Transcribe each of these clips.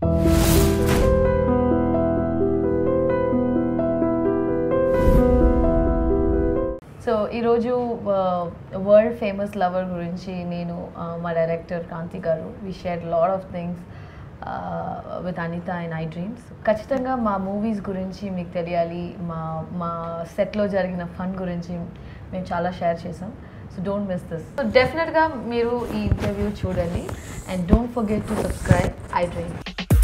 So ఈరోజు world famous lover గురించి నేను uh, మా director Kanthi garu we share lot of things with Anitha and I dreams ఖచ్చితంగా మా మూవీస్ గురించి మీకు తెలియాలి మా మా సెట్లో జరిగిన ఫన్ గురించి మేము చాలా షేర్ చేసాం so don't miss this so డెఫినెట్గా మీరు ఈ ఇంటర్వ్యూ చూడండి and don't forget to subscribe I dream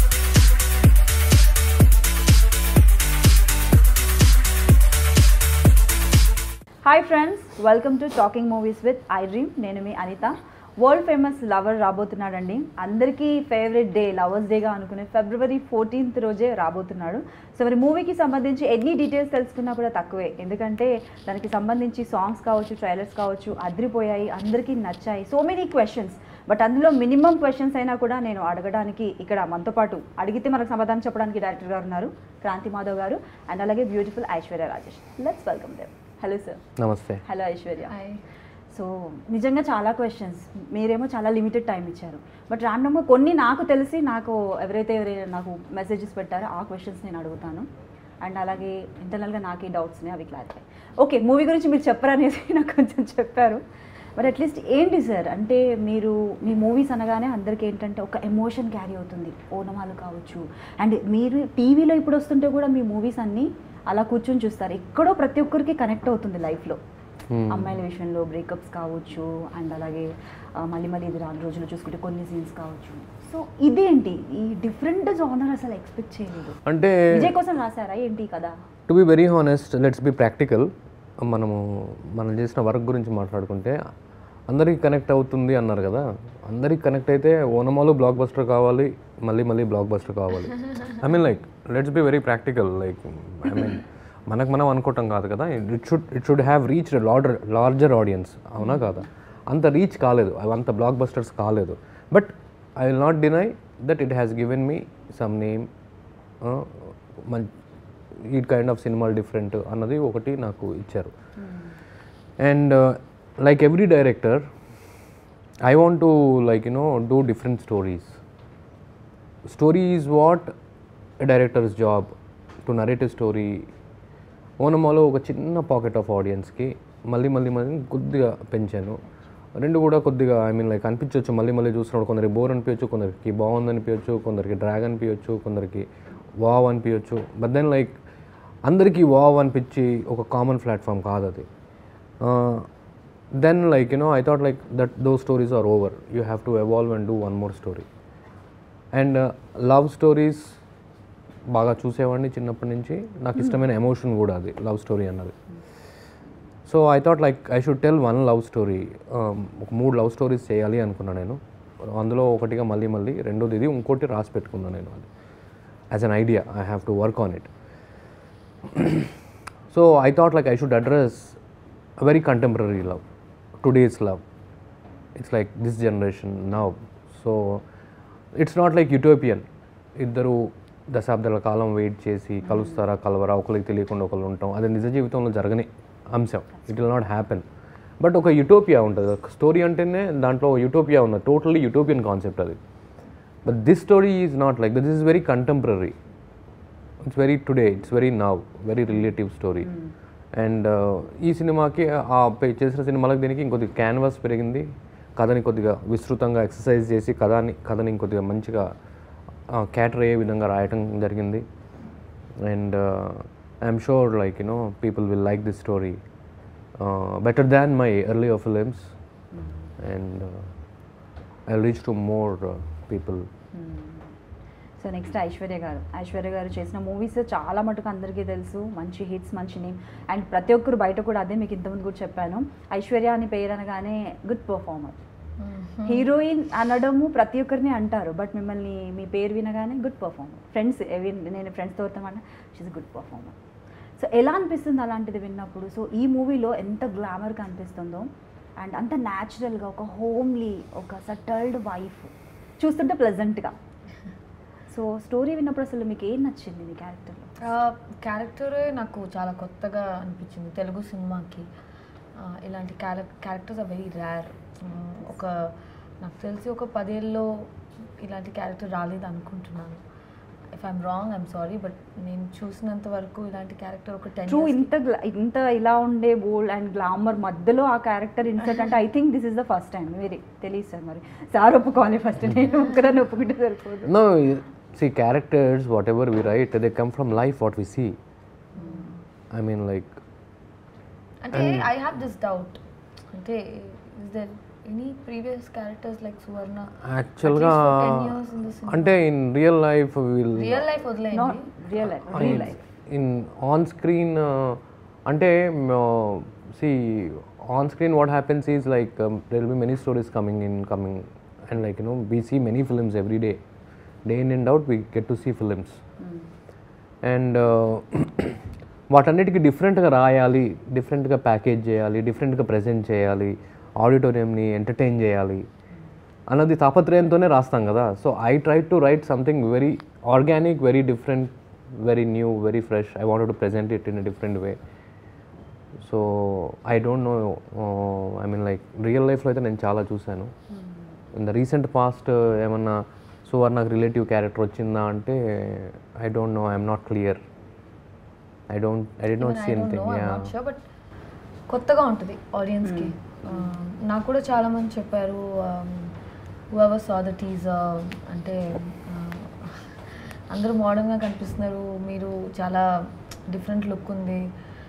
hi friends welcome to talking movies with I dream నేను మీ అనిత వరల్డ్ ఫేమస్ లవర్ రాబోతున్నాడండి అందరికీ ఫేవరెట్ డే లవర్స్ డేగా అనుకునే ఫిబ్రవరి ఫోర్టీన్త్ రోజే రాబోతున్నాడు సో మరి మూవీకి సంబంధించి ఎన్ని డీటెయిల్స్ తెలుసుకున్నా కూడా తక్కువే ఎందుకంటే దానికి సంబంధించి సాంగ్స్ కావచ్చు ట్రైలర్స్ కావచ్చు అదిరిపోయాయి అందరికీ నచ్చాయి సో మెనీ క్వశ్చన్స్ బట్ అందులో మినిమం క్వశ్చన్స్ అయినా కూడా నేను అడగడానికి ఇక్కడ మనతో పాటు అడిగితే మనకు సమాధానం చెప్పడానికి డైరెక్టర్ గారు ఉన్నారు క్రాంతి మాధవ్ గారు అండ్ అలాగే beautiful Aishwarya Rajesh let's welcome Dev hello sir నమస్తే హలో ఐశ్వర్య హాయ్ సో నిజంగా చాలా క్వశ్చన్స్ మీరేమో చాలా లిమిటెడ్ టైం ఇచ్చారు బట్ ర్యాండమ్గా కొన్ని నాకు తెలిసి నాకు ఎవరైతే ఎవరైనా నాకు మెసేజెస్ పెట్టారో ఆ క్వశ్చన్స్ నేను అడుగుతాను అండ్ అలాగే ఇంటర్నల్గా నాకు ఈ డౌట్స్ని అవి క్లారిఫై ఓకే మూవీ గురించి మీరు చెప్పరనేసి నాకు కొంచెం చెప్పారు బట్ అట్లీస్ట్ ఏంటి సార్ అంటే మీరు మీ మూవీస్ అనగానే అందరికీ ఏంటంటే ఒక ఎమోషన్ క్యారీ అవుతుంది ఓనమాలు కావచ్చు అండ్ మీరు టీవీలో ఇప్పుడు వస్తుంటే కూడా మీ మూవీస్ అన్నీ అలా కూర్చొని చూస్తారు ఎక్కడో ప్రతి ఒక్కరికి కనెక్ట్ అవుతుంది లైఫ్లో Hmm. అమ్మాయిల విషయంలో బ్రేకప్స్ కావచ్చు అండ్ అలాగే ఆ, మళ్ళీ మళ్ళీ ఇది రాని రోజులు చూసుకుంటే కొన్ని సీన్స్ కావచ్చు సో ఇదేంటి ఈ డిఫరెంట్ జానర్ అసలు ఎక్స్పెక్ట్ చేయలేదు అంటే విజయ్ కోసం రాశారా ఏంటి కదా to be very honest let's be practical మనము మనం చేసిన వర్క్ గురించి మాట్లాడుకుంటే అందరికీ కనెక్ట్ అవుతుంది అన్నారు కదా అందరికి కనెక్ట్ అయితే ఓనమాలు బ్లాక్ బస్టర్ కావాలి మళ్ళీ మళ్ళీ బ్లాక్ బస్టర్ కావాలి I mean like let's be very practical like I mean మనకు మనం అనుకోవటం కాదు కదా it should it should have reach larder larger audience అవునా కాదా అంత రీచ్ కాలేదు అవి అంత బ్లాక్ బస్టర్స్ కాలేదు but I will not deny that it has given me some name man ఈ కైండ్ ఆఫ్ సినిమాలు డిఫరెంట్ అన్నది ఒకటి నాకు ఇచ్చారు and like every director I want to like you know do different stories story is what director's job to narrative story ఓనమాలో ఒక చిన్న pocket of ఆడియన్స్కి మళ్ళీ మళ్ళీ మళ్ళీ కొద్దిగా పెంచాను రెండు కూడా కొద్దిగా ఐ మీన్ లైక్ అనిపించవచ్చు మళ్ళీ మళ్ళీ చూసినప్పుడు కొందరికి బోర్ అనిపించచ్చు కొందరికి బాగుంది అనిపించచ్చు కొందరికి డ్రాగ్ అనిపించచ్చు కొందరికి వావ్ అనిపించచ్చు బట్ దెన్ లైక్ అందరికీ వావ్ అనిపించి ఒక కామన్ ప్లాట్ఫామ్ కాదు అది then like you know I thought like that those stories are over you have to evolve and do one more story and love stories బాగా చూసేవాడిని చిన్నప్పటి నుంచి నాకు ఇష్టమైన ఎమోషన్ కూడా అది లవ్ స్టోరీ అన్నది so I thought like I should tell one love story ఒక మూడు లవ్ స్టోరీస్ చేయాలి అనుకున్నాను నేను అందులో ఒకటిగా మళ్ళీ మళ్ళీ రెండోది ఇది ఇంకోటి రాసి పెట్టుకున్నాను నేను అది as an idea I have to work on it so I thought like I should address a very contemporary love today's love it's like this generation now so it's not like utopian ఇద్దరు దశాబ్దాల కాలం wait చేసి కలుస్తారా కలవరా ఒకరికి తెలియకుండా ఒకరు ఉంటాం అది నిజ జీవితంలో జరగని అంశం it will not happen but ఒక యుటోపియా ఉంటుంది ఒక స్టోరీ అంటేనే దాంట్లో యుటోపియా ఉన్నది టోటల్లీ యుటోపియన్ కాన్సెప్ట్ అది but this story is not like this is very contemporary it's very today it's very now very relative story and ఈ సినిమాకి ఆ పే- చేసిన సినిమాలకు దీనికి ఇంకొద్దిగా క్యాన్వాస్ పెరిగింది కథని కొద్దిగా విస్తృతంగా ఎక్సర్సైజ్ చేసి కథని కథని ఇంకొద్దిగా మంచిగా క్యాటర్ అయ్యే విధంగా రాయటం జరిగింది and I'm sure like you know people will like this story better than my early films and I reach to more people so next Aishwarya garu Aishwarya గారు చేసిన మూవీస్ చాలా మటుకు అందరికీ తెలుసు మంచి హిట్స్ మంచి నేమ్ అండ్ ప్రతి ఒక్కరు బయట కూడా అదే మీకు ఇంతకుముందు కూడా చెప్పాను ఐశ్వర్య అని పేరు అనగానే గుడ్ పర్ఫార్మర్ హీరోయిన్ అనడము ప్రతి ఒక్కరిని అంటారు బట్ మిమ్మల్ని మీ పేరు వినగానే గుడ్ పర్ఫార్మర్ ఫ్రెండ్స్ ఎవి నేను ఫ్రెండ్స్తో వస్తామన్నా షీజ్ గుడ్ పర్ఫార్మర్ సో ఎలా అనిపిస్తుంది అలాంటిది విన్నప్పుడు సో ఈ మూవీలో ఎంత గ్లామర్గా అనిపిస్తుందో అండ్ అంత న్యాచురల్గా ఒక హోమ్లీ ఒక సటల్డ్ వైఫ్ చూస్తుంటే ప్లెజెంట్గా సో స్టోరీ విన్నప్పుడు అసలు మీకు ఏం నచ్చింది మీ క్యారెక్టర్లో క్యారెక్టరే నాకు చాలా కొత్తగా అనిపించింది తెలుగు సినిమాకి ఆ, ఇలాంటి క్యారెక్ క్యారెక్టర్స్ ఆర్ వెరీ రేర్ ఒక నాకు తెలిసి ఒక పదేళ్ళలో ఇలాంటి క్యారెక్టర్ రాలేదు అనుకుంటున్నాను if I'm wrong I'm sorry but నేను చూసినంత వరకు ఇలాంటి క్యారెక్టర్ ఒక టెన్ ట్రూ ఇంత gla- ఇంత ఇలా ఉండే బోల్డ్ అండ్ గ్లామర్ మధ్యలో ఆ క్యారెక్టర్ ఇన్సర్ట్ అంటే I think this is the first time మీరు తెలియదు సార్ మరి సార్ ఒప్పుకోవాలి ఫస్ట్ నేను ఒక్కదాన్ని ఒప్పుకుంటే సరిపోదు No, see, characters, whatever we write, they come from life, what we see. I mean, like, అంటే ఐ హ్యావ్ దిస్ డౌట్ అంటే is there any previous characters like Suvarna యాక్చువల్గా years in the cinema. అంటే in real life will real life not వదిలేయండి real life real life in on screen అంటే see on screen what happens is like there will be many stories coming in coming and like you know we see many films every day day in and out we get to see films and వాటన్నిటికీ డిఫరెంట్గా రాయాలి డిఫరెంట్గా package చేయాలి డిఫరెంట్గా present చేయాలి ఆడిటోరియంని entertain చేయాలి అన్నది తాపత్రయంతోనే రాస్తాం కదా so I try to write something very organic very different very new very fresh I want to present it in a different way so I don't know I mean like real లైఫ్లో అయితే నేను చాలా చూశాను in the recent past ఏమన్నా సువర్ణకు relative character వచ్చిందా అంటే I don't know I'm not clear I don't I did not see anything yeah sure but కొత్తగా ఉంటుంది ఆడియన్స్కి నాకు కూడా చాలా మంది చెప్పారు హువర్ సా ద టీజర్ అంటే uh, అందరూ మోడర్న్గా కనిపిస్తున్నారు మీరు చాలా డిఫరెంట్ లుక్ ఉంది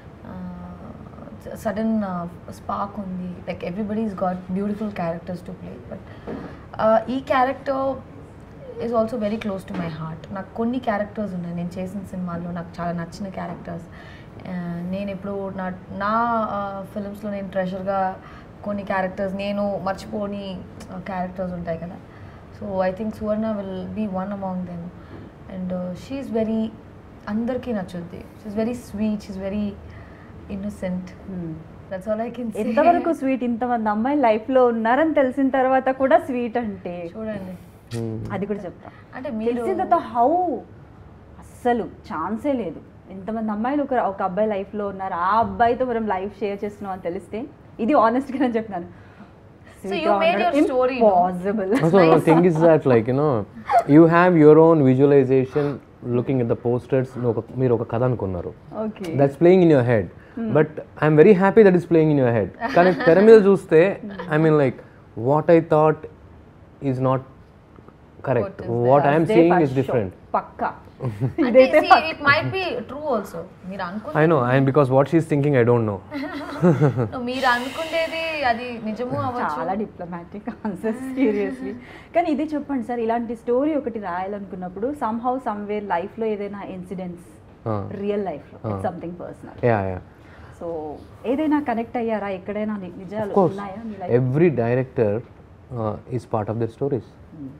సడన్ స్పార్క్ ఉంది like everybody is got beautiful characters to play but ఈ character is also very close to my heart నాకు కొన్ని క్యారెక్టర్స్ ఉన్నాయి నేను చేసిన సినిమాల్లో నాకు చాలా నచ్చిన క్యారెక్టర్స్ నేను ఇప్పుడు నా నా ఫిలిమ్స్లో నేను ట్రెషర్గా కొన్ని క్యారెక్టర్స్ నేను మర్చిపోని క్యారెక్టర్స్ ఉంటాయి కదా so I think Suvarna will be one among them and she's very అందరికీ నచ్చుద్ది she's very sweet she's very innocent that's all I can ఎంతవరకు స్వీట్ ఇంతమంది అమ్మాయిలు లైఫ్ లో ఉన్నారని తెలిసిన తర్వాత కూడా స్వీట్ అంటే చూడండి అది కూడా చెప్తా అంటే మీరు తెలిసిన తర్వాత హౌ అస్సలు ఛాన్సే లేదు ఎంతమంది అమ్మాయిలు ఒక ఒక అబ్బాయి life లో ఉన్నారు ఆ అబ్బాయితో మనం లైఫ్ షేర్ చేస్తున్నాం అని తెలిస్తే ఇది honest గా చెప్తున్నాను So you made your story, no? Possible Also, the thing is that, like, you know, you have your own visualization looking at the posters. నువ్వు ఒక- మీరు ఒక కథ అనుకున్నారు okay that's playing in your head but I'm very happy that is playing in your head కానీ తెర మీద చూస్తే I mean like what I thought is not correct what I'm seeing is different పక్కా అంటే it might be true also మీరు అనుకున్న I know and because what she's thinking I don't know మీరు అనుకునేది అది నిజము అవ్వచ్చు చాలా డిప్లొమాటిక్ ఆన్సర్స్ సీరియస్లీ కానీ ఇది చెప్పండి సార్ ఇలాంటి స్టోరీ ఒకటి రాయాలనుకున్నప్పుడు సమ్హౌ సమ్వేర్ లైఫ్లో ఏదైనా ఇన్సిడెంట్స్ రియల్ లైఫ్లో something personal yeah yeah so ఏదైనా కనెక్ట్ అయ్యారా ఎక్కడైనా ని- నిజాలు కోర్స్ ఉన్నాయా మీ life every director is part of their stories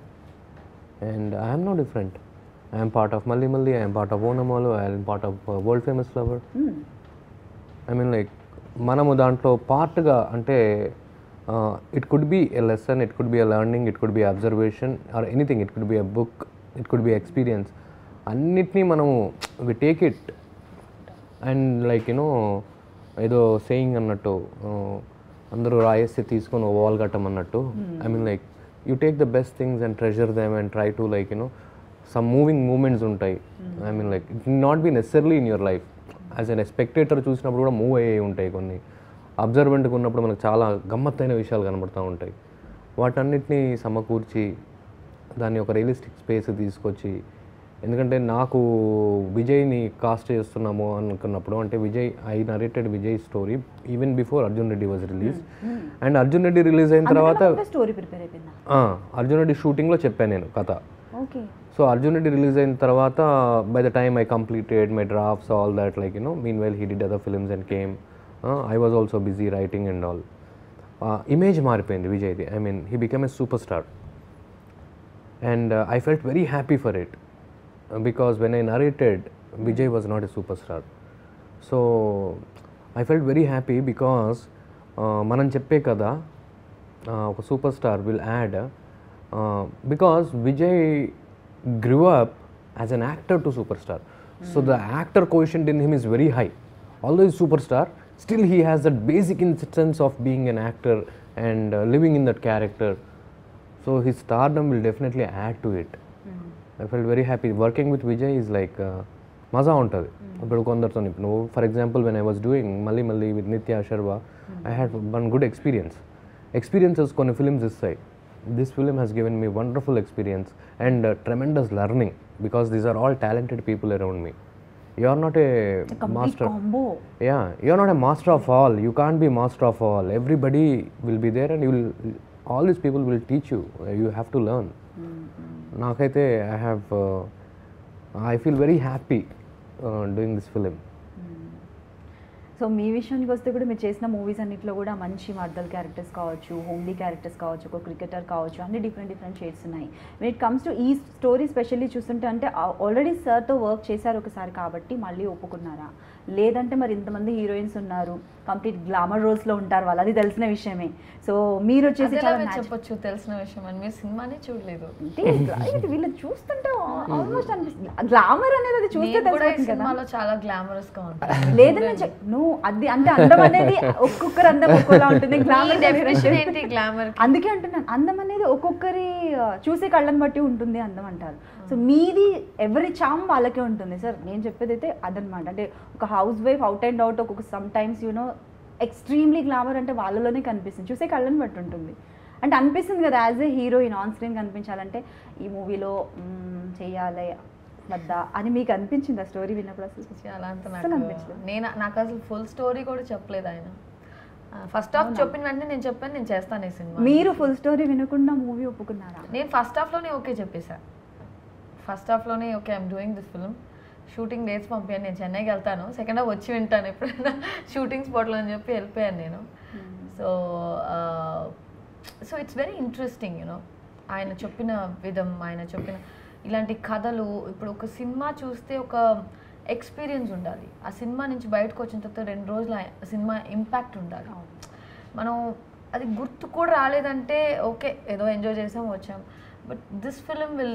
and I'm no different I'm part of Malli Malli I'm part of Onamalu I'm part of world famous flower I mean like మనము దాంట్లో పార్ట్గా అంటే it could be a lesson it could be a learning it could be observation or anything it could be a book it could be experience అన్నిటినీ మనము we take it and like you know ఏదో saying అన్నట్టు uh, అందరూ రాయేస్తే తీసుకొని ఓవాల్ కట్టమన్నట్టు I mean like you take the best things and treasure them and try to like you know some moving moments ఉంటాయి I mean like it not be necessarily in your life as an spectator చూసినప్పుడు కూడా move అయ్యే ఉంటాయి కొన్ని అబ్జర్వెంట్గా ఉన్నప్పుడు మనకు చాలా గమ్మత్తైన విషయాలు కనబడుతూ ఉంటాయి వాటన్నిటిని సమకూర్చి దాన్ని ఒక రియలిస్టిక్ స్పేస్ తీసుకొచ్చి ఎందుకంటే నాకు విజయ్ని కాస్ట్ చేస్తున్నాము అనుకున్నప్పుడు అంటే Vijay I narrated Vijay story even before Arjun Reddy was release and Arjun Reddy release అయిన తర్వాత స్టోరీ ప్రిపేర్ అయిపోయిందా ఆ, అర్జున్ రెడ్డి షూటింగ్లో చెప్పాను నేను కథ okay so Arjun Reddy release అయిన తర్వాత by the time I completed my drafts all that like you know mean well he did other films and came I was also busy writing and all image మారిపోయింది విజయ్ది I mean he become a superstar and I felt very happy for it because when I narrated Vijay was not a superstar so I felt very happy because మనం చెప్పే కదా uh, ఒక superstar will add because Vijay grew up as an actor to superstar. So the actor quotient in him is very high. Although he's superstar, still he has that basic instance of being an actor and uh, living in that character. So his stardom will definitely add to it I fell very happy working with Vijay is like మజా ఉంటుంది ఇప్పుడు కొందరితో ఇప్పుడు నువ్వు for example when I was doing Malli Malli with Nithya Sharwa I had one good experience experiences కొన్ని films ఇస్తాయి this film has given me wonderful experience and tremendous learning because these are all talented people around me you are not a complete master combo yeah you're not a master of all you can't be master of all everybody will be there and you will all these people will teach you Uh, you have to learn నాకైతే I have I feel very happy doing this film so మీ విషయానికి వస్తే కూడా మీరు చేసిన movies అన్నిట్లో కూడా మంచి మర్దల్ క్యారెక్టర్స్ కావచ్చు హోమ్లీ క్యారెక్టర్స్ కావచ్చు ఒక క్రికెటర్ కావచ్చు అన్ని డిఫరెంట్ డిఫరెంట్ షేడ్స్ ఉన్నాయి వెన్ ఇట్ కమ్స్ టు ఈ స్టోరీ స్పెషల్లీ చూస్తుంటే అంటే ఆల్రెడీ సార్తో వర్క్ చేశారు ఒకసారి కాబట్టి మళ్ళీ ఒప్పుకున్నారా లేదంటే మరి ఇంతమంది హీరోయిన్స్ ఉన్నారు కంప్లీట్ గ్లామర్ రోల్స్లో ఉంటారు వాళ్ళు అది తెలిసిన విషయమే సో మీరు వచ్చేసి అదేలా చాలా మీరు natu- చెప్పొచ్చు తెలిసిన విషయం అని మీరు సినిమానే చూడలేదు అంటే gla- ఏంటి వీళ్ళని చూస్తుంటే ఆల్మోస్ట్ అనిపిస్తుంది గ్లామర్ అనేది అది చూస్తే నేను కూడా ఈ తెలిసిపోతుంది కదా సినిమాలో చాలా గ్లామరస్ గా ఉంటాను లేదు నేను చెప్- నువ్వు అది అంటే అందం అనేది ఒక్కొక్కరు అందం ఒక్కోలా ఉంటుంది గ్లామర్ డెఫినేషన్ ఏంటి గ్లామర్ అందుకే అంటున్నాను అందం అనేది ఒక్కొక్కరి ఆ, చూసే కళ్ళని బట్టి ఉంటుంది అందం అంటారు సో మీది ఎవరి చామ్ వాళ్ళకే ఉంటుంది సార్ నేను చెప్పేది అయితే అదనమాట అంటే ఒక housewife out and out ఒక్కొక్క sometimes you know extremely glamour అంటే వాళ్ళలోనే కనిపిస్తుంది చూసే కళ్ళని బట్టి ఉంటుంది అంటే అనిపిస్తుంది కదా as a heroine on screen కనిపించాలంటే ఈ మూవీలో చెయ్యాలి వద్దా అని మీకు అనిపించింది ఆ స్టోరీ విన్నప్పుడు అసలు చాలా అంత అసలు నాకు అనిపించలేదు. నేను నాకు అసలు ఫుల్ స్టోరీ కూడా చెప్పలేదు ఆయన ఫస్ట్ హాఫ్ చెప్పిన వెంటనే నేను చెప్పాను నేను చేస్తాను ఈ సినిమా మీరు ఫుల్ స్టోరీ వినకుండా మూవీ ఒప్పుకున్నారా నేను ఫస్ట్ హాఫ్లోనే ఓకే చెప్పేసా ఫస్ట్ హాఫ్లోనే okay I'm doing this film shooting dates పంపాను నేను చెన్నైకి వెళ్తాను సెకండ్ హాఫ్ వచ్చి వింటాను ఎప్పుడైనా షూటింగ్ స్పాట్లో అని చెప్పి వెళ్ళిపోయాను నేను so so it's very interesting you know ఆయన చెప్పిన విధం ఆయన చెప్పిన ఇలాంటి కథలు ఇప్పుడు ఒక సినిమా చూస్తే ఒక ఎక్స్పీరియన్స్ ఉండాలి ఆ సినిమా నుంచి బయటకు వచ్చిన తర్వాత రెండు రోజులు ఆ సినిమా ఇంపాక్ట్ ఉండాలి మనం అది గుర్తు కూడా రాలేదంటే ఓకే ఏదో ఎంజాయ్ చేసాం వచ్చాం బట్ దిస్ ఫిలిం విల్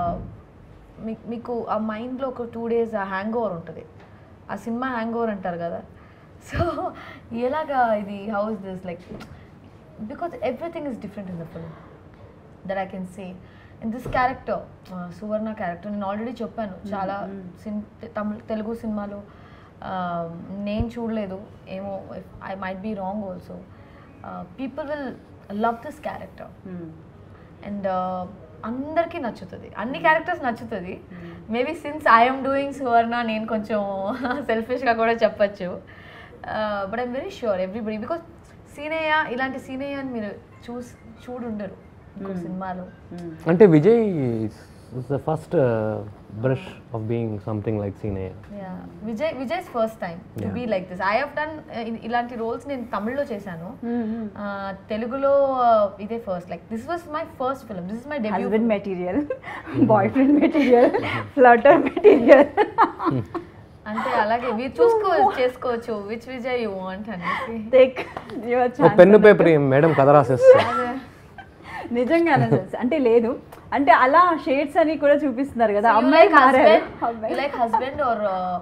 మీకు ఆ మైండ్లో ఒక టూ డేస్ ఆ హ్యాంగ్ ఓవర్ ఉంటుంది ఆ సినిమా హ్యాంగ్ ఓవర్ అంటారు కదా సో ఎలాగా ఇది how's this like because everything is different in the film that I can say in this character Suvarna character నేను ఆల్రెడీ చెప్పాను చాలా సిన్ తమిళ తెలుగు సినిమాలో uh, నేను చూడలేదు ఏమో I might be wrong also people will love this character and అందరికీ నచ్చుతుంది అన్ని క్యారెక్టర్స్ నచ్చుతుంది maybe since I'm doing Suvarna నేను కొంచెం సెల్ఫిష్గా కూడా చెప్పచ్చు but I'm very sure everybody because Seenayya ఇలాంటి సీనయ్య అని మీరు చూసి చూడుండరు ఇంకో సినిమాలో అంటే Vijay is the first brush of being something like Seenayya Yeah. Vijay Vijay's first time to be like this I have done ఇలాంటి రోల్స్ నేను తమిళ్లో చేశాను Uh, తెలుగులో uh, ఇదే first like this was my first film this is my debut husband material boy friend material flutter material అంటే అలాగే మీరు చూసుకోవచ్చు చేసుకోవచ్చు విచ్ విజయ్ యూ వాంట్ అనేసి టేక్ ఓ పెన్ను పేపర్ మేడం కథ రాసేస్తా నిజంగానే తెలుసు అంటే లేదు అంటే అలా షేడ్స్ అని కూడా చూపిస్తున్నారు కదా అమ్మాయి మారారు అబ్బాయి. Like husband or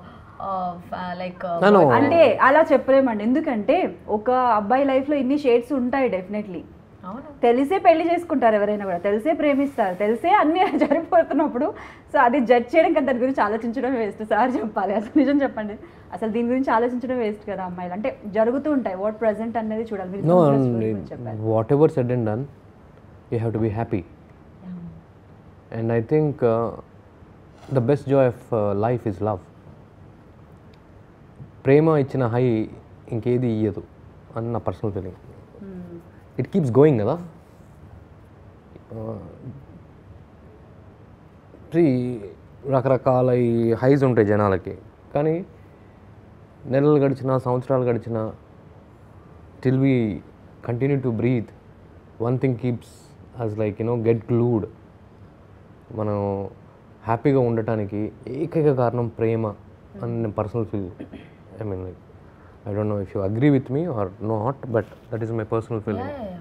like No, no. అంటే అలా చెప్పలేమండి ఎందుకంటే ఒక అబ్బాయి లైఫ్ లో ఇన్ని షేడ్స్ ఉంటాయి డెఫినెట్లీ అవును తెలిసే పెళ్లి చేసుకుంటారు ఎవరైనా కూడా తెలిసే ప్రేమిస్తారు తెలిసే అన్ని జరిగిపోతున్నప్పుడు సో అది జడ్జ్ చేయడం కదా దాని గురించి ఆలోచించడం వేస్ట్ సార్ చెప్పాలి అసలు నిజం చెప్పండి అసలు దీని గురించి ఆలోచించడం వేస్ట్ కదా అమ్మాయిలు అంటే జరుగుతూ ఉంటాయి వాట్ ప్రజెంట్ అనేది చూడాలి మీరు నో ఇంతకుముందు story గురించి చెప్పారు whatever said and done you have to be happy and I think the best joy of life is love ప్రేమ ఇచ్చిన హై ఇంకేది ఇయ్యదు అని నా personal feeling it keeps going కదా త్రీ రకరకాల ఈ హైస్ ఉంటాయి జనాలకి కానీ నెలలు గడిచిన సంవత్సరాలు గడిచిన till we continue to breathe one thing keeps as like you know get glued మనం హ్యాపీగా ఉండటానికి ఏకైక కారణం ప్రేమ అని నేను personal feel I mean like I don't know if you agree with me or not but that is my personal Yeah, feeling yeah, yeah.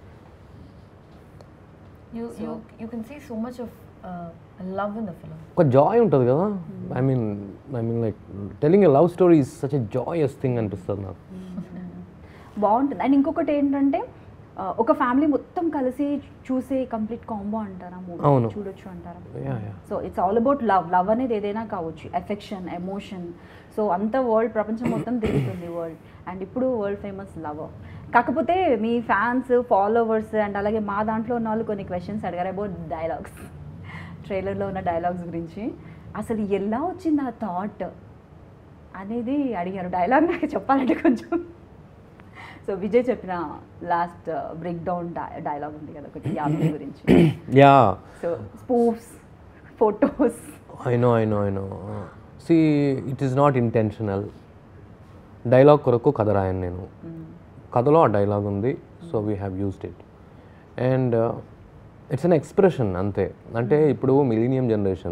You you you can see so much of uh, love in the film. ఒక joy ఉంటుంది కదా I mean I mean like telling a love story is such a joyous thing అనిపిస్తుంది నాకు బాగుంటుంది and ఇంకొకటి ఏంటంటే ఆ, ఒక ఫ్యామిలీ మొత్తం కలిసి చూసే కంప్లీట్ కాంబో అంటారా అవును. మూవీ చూడొచ్చు అంటారా yeah yeah so it's all about love love అనేది ఏదైనా కావచ్చు ఎఫెక్షన్ ఎమోషన్ సో అంత వరల్డ్ ప్రపంచం మొత్తం తిరుగుతుంది వరల్డ్ అండ్ ఇప్పుడు వరల్డ్ ఫేమస్ లవర్ కాకపోతే మీ ఫ్యాన్స్ ఫాలోవర్స్ అండ్ అలాగే మా దాంట్లో ఉన్న వాళ్ళు కొన్ని క్వశ్చన్స్ అడిగారు అబౌట్ డైలాగ్స్ ట్రైలర్లో ఉన్న డైలాగ్స్ గురించి అసలు ఎలా వచ్చింది ఆ థాట్ అనేది అడిగారు డైలాగ్ నాకు చెప్పాలంటే కొంచెం సో విజయ్ చెప్పిన లాస్ట్ బ్రేక్ డౌన్ డైలాగ్ ఉంది కదా ఒకటి యాదవ్ గురించి yeah so spoofs photos I know I know I know see it is not intentional dialogue కొరకు కథ రాయను నేను కథలో ఆ డైలాగ్ ఉంది so we have used it and it's an expression అంతే అంటే ఇప్పుడు millennium generation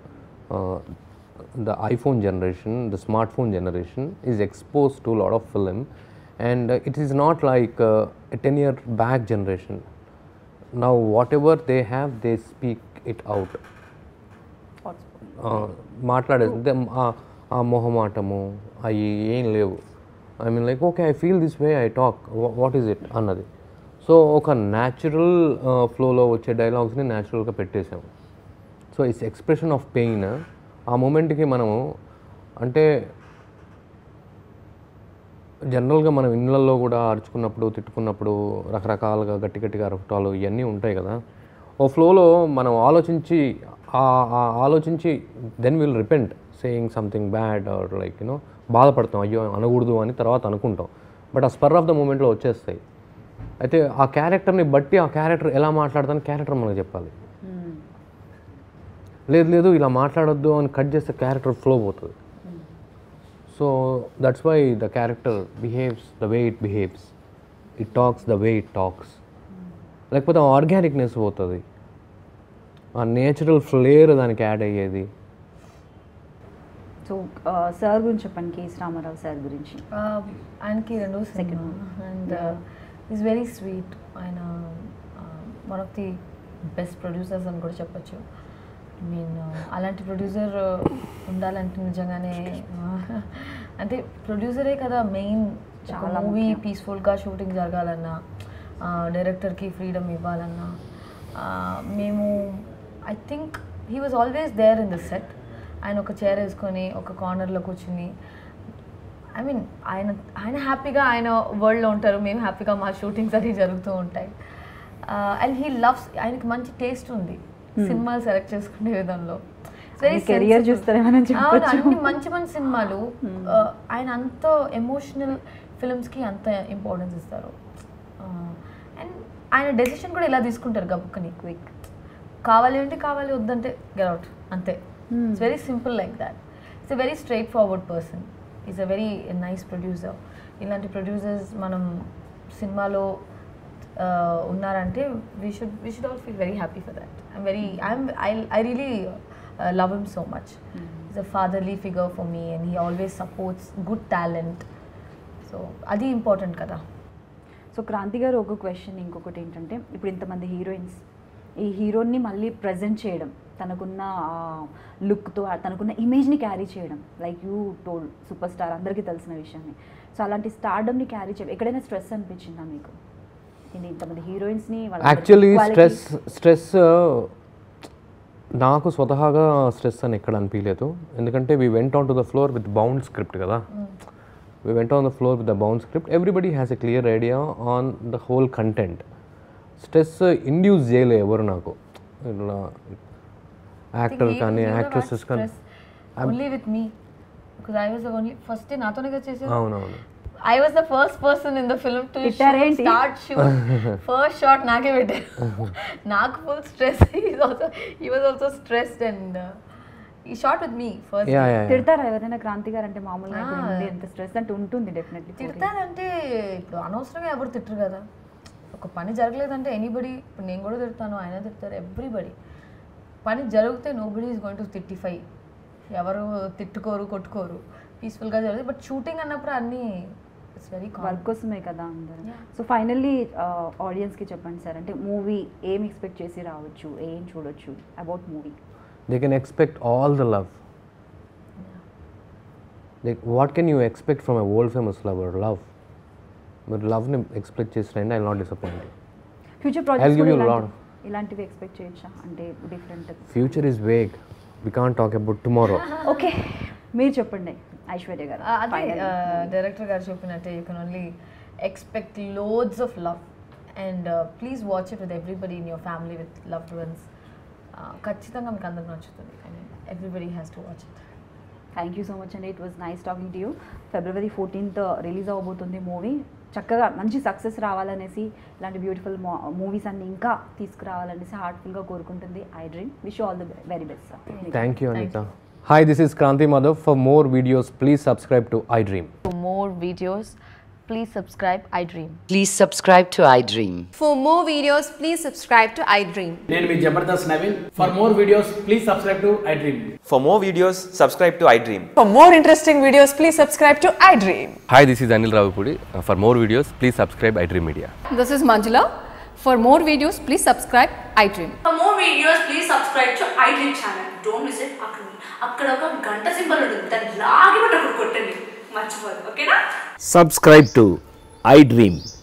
the iPhone generation the smart phone generation is expose to lot of film and it is not like ten year back generation now whatever they have they speak it out మాట్లాడే ఆ మొహమాటము అవి ఏం లేవు I mean like okay I feel this way I talk what is it అన్నది so ఒక natural ఫ్లోలో వచ్చే డైలాగ్స్ని న్యాచురల్గా పెట్టేసాం so it's expression of pain ఆ మూమెంట్కి మనము అంటే జనరల్గా మనం ఇళ్ళల్లో కూడా అరుచుకున్నప్పుడు తిట్టుకున్నప్పుడు రకరకాలుగా గట్టి గట్టిగా అరవటాలు ఇవన్నీ ఉంటాయి కదా ఓ ఫ్లోలో మనం ఆలోచించి ఆ- ఆ ఆలోచించి then will repent saying something bad or like you know బాధపడతాం అయ్యో అనకూడదు అని తర్వాత అనుకుంటాం బట్ ఆ స్పర్ ఆఫ్ ద మూమెంట్లో వచ్చేస్తాయి అయితే ఆ క్యారెక్టర్ని బట్టి ఆ క్యారెక్టర్ ఎలా మాట్లాడతాను క్యారెక్టర్ మనకు చెప్పాలి లేదు లేదు ఇలా మాట్లాడొద్దు అని కట్ చేస్తే క్యారెక్టర్ ఫ్లో పోతుంది so that's why the character behaves the way it behaves it talks the way it talks లేకపోతే ఆ ఆర్గానిక్నెస్ పోతుంది ఆ నేచురల్ ఫ్లేర్ దానికి యాడ్ అయ్యేది సో సార్ గురించి చెప్పండి కేఎస్ రామారావు సార్ గురించి ఆయనకి రెండో second and is very sweet ఆయన one of the best producers అని కూడా చెప్పొచ్చు మీన్ అలాంటి ప్రొడ్యూసర్ ఉండాలంటే నిజంగానే uh, అంటే ప్రొడ్యూసరే కదా మెయిన్ చాలా చాలా మూవీ ముఖ్యం. పీస్ఫుల్గా షూటింగ్ జరగాలన్నా డైరెక్టర్కి ఫ్రీడమ్ ఇవ్వాలన్నా uh, మేము I think he was always there in the set ఆయన ఒక చైర్ వేసుకొని ఒక కార్నర్లో కూర్చుని ఐ మీన్ ఆయన ఆయన హ్యాపీగా ఆయన వరల్డ్లో ఉంటారు మేము హ్యాపీగా మా షూటింగ్స్ అది జరుగుతూ ఉంటాయి అండ్ హీ లవ్స్ ఆయనకి మంచి టేస్ట్ ఉంది సినిమాలు సెలెక్ట్ చేసుకునే విధంలో వెరీ కెరియర్ చూస్తారేమని చెప్పొచ్చు అన్ని మంచి మంచి సినిమాలు uh, ఆయన అంత ఎమోషనల్ ఫిల్మ్స్కి అంత ఇంపార్టెన్స్ ఇస్తారు అండ్ ఆయన డెసిషన్ కూడా ఇలా తీసుకుంటారు గబుక్కని క్విక్ కావాలి అంటే కావాలి వద్దంటే గెట్అవుట్ అంతే it's very simple like that it's a very straightforward person is a very nice producer ఇలాంటి ప్రొడ్యూసర్స్ మనం సినిమాలో uh, ఉన్నారంటే we should we should all feel very happy for that I'm very I'm I I really love him so much is a fatherly figure for me and he always supports good talent so అది important కదా so Kranthi garu ఒక question ఇంకొకటి ఏంటంటే ఇప్పుడు ఇంతమంది heroines ఈ హీరోని మళ్ళీ ప్రజెంట్ చేయడం తనకున్న లుక్తో తనకున్న ఇమేజ్ని క్యారీ చేయడం like you told super star అందరికీ తెలిసిన విషయాన్ని సో అలాంటి స్టార్డమ్ని క్యారీ చేయడం ఎక్కడైనా స్ట్రెస్ అనిపించిందా మీకు ఇది ఇంతమంది హీరోయిన్స్ని యాక్చువల్లీ స్ట్రెస్ స్ట్రెస్ నాకు స్వతహాగా స్ట్రెస్ అని ఎక్కడ అనిపించలేదు ఎందుకంటే we went on to the floor with bound script కదా we went on the floor with the bound script everybody has a clear idea on the whole content stress induce చేయలే ఎవరు నాకు ఇట్లా యాక్టర్ కానీ యాక్ట్రెసెస్ కానీ only with me because I was only first నాతోనే కదా చేసేది అవునవును I was the first person in the film to తిట్టారేంటి? స్టార్ట్ షూట్ ఫస్ట్ షాట్ నాకే పెట్టారు నాకు full stress also he was also stressed and he shot with me first yeah yeah తిడతారా ఎవరైనా క్రాంతి గారు అంటే మామూలుగా ఇప్పుడు Ah. ఉంది ఎంత స్ట్రెస్ అంటే ఉంటుంది డెఫినెట్లీ తిడతానంటే ఇప్పుడు అనవసరంగా ఎవరు తిట్టరు కదా ఒక పని జరగలేదంటే ఎనీబడి ఇప్పుడు నేను కూడా తిడతాను ఆయన తిడతారు ఎవ్రీబడి పని జరిగితే nobody is going to తిట్టిఫై ఎవరు తిట్టుకోరు కొట్టుకోరు పీస్ఫుల్గా జరుగుతుంది బట్ షూటింగ్ అన్నప్పుడు అన్నీ ఇట్స్ వెరీ వర్క్ కోసమే కదా అందరూ Yeah. సో ఫైనల్లీ ఆడియన్స్కి చెప్పండి సార్ అంటే మూవీ ఏం ఎక్స్పెక్ట్ చేసి రావచ్చు ఏం చూడొచ్చు about movie they can expect all the love. Like, what can you expect from a world famous lover? Love. మీరు లవ్ని ఎక్స్పెక్ట్ చేసినండి I not disappoint future I'll give you a lot. Projects ఇలాంటివి expect చేయొచ్చా అంటే different future is vague we can talk about tomorrow okay మీరు చెప్పండి ఐశ్వర్య గారు Uh, అదే final. డైరెక్టర్ గారు చెప్పినట్టే you can only expect loads of love and please watch it with everybody in your family with loved ones ఖచ్చితంగా మీకు అందరికి నచ్చుతుంది I mean everybody has to watch it thank you so much అండి it was nice talking to you February fourteenth release అవ్వబోతుంది movie చక్కగా మంచి success రావాలనేసి ఇలాంటి beautiful movies అన్ని ఇంకా తీసుకురావాలనేసి హార్ట్ఫుల్గా కోరుకుంటుంది iDream wish all the very best sir thank you Anitha hi this is Kranthi Madhav for more videos please subscribe to iDream For more videos, please subscribe iDream. Please subscribe to iDream. For more videos, please subscribe to iDream. నేను మీ Jabardasth Naveen for more videos please subscribe to iDream For more videos, subscribe to iDream. For more interesting videos, please subscribe to iDream. Hi, this is Anil Ravipudi. Uh, For more videos, please subscribe iDream Media. This is Manjula. For more videos, please subscribe iDream. For more videos, please subscribe to iDream channel. Don't miss it. అక్కడ అక్కడ ఒక గంట symbol ఉంటుంది దాన్ని లాగి పట్టి కొట్టండి మర్చిపోదు ఓకేనా సబ్స్క్రైబ్ టు ఐ డ్రీమ్